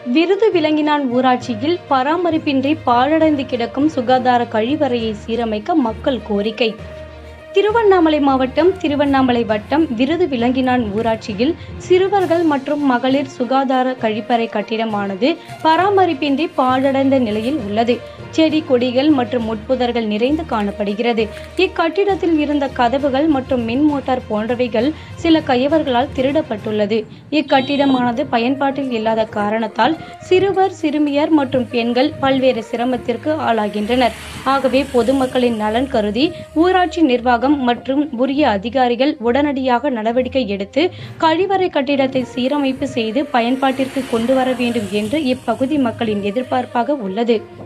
விருது விலங்கினான் ஊராட்சியில் பராமரிப்பின்றி பாழடைந்து கிடக்கும் சுகாதார கழிவறையை சீரமைக்க மக்கள் கோரிக்கை திருவண்ணாமலை மாவட்டம் திருவண்ணாமலை வட்டம் விருது விலங்கினான் ஊராட்சியில் சிறுவர்கள் மற்றும் மகளிர் சுகாதார கழிப்பறை கட்டிடமானது பராமரிப்பின்றி பாழடைந்த நிலையில் உள்ளது செடி கொடிகள் மற்றும் முட்புதர்கள் நிறைந்து காணப்படுகிறது இக்கட்டிடத்தில் இருந்த கதவுகள் மற்றும் மின் மோட்டார் போன்றவைகள் சில கையவர்களால் திருடப்பட்டுள்ளது இக்கட்டிடமானது பயன்பாட்டில் இல்லாத காரணத்தால் சிறுவர் சிறுமியர் மற்றும் பெண்கள் பல்வேறு சிரமத்திற்கு ஆளாகின்றனர் ஆகவே பொதுமக்களின் நலன் கருதி ஊராட்சி நிர்வாகம் மற்றும் உரிய அதிகாரிகள் உடனடியாக நடவடிக்கை எடுத்து கழிவறை கட்டிடத்தை சீரமைப்பு செய்து பயன்பாட்டிற்கு கொண்டு வர வேண்டும் என்று இப்பகுதி மக்களின் எதிர்பார்ப்பாக உள்ளது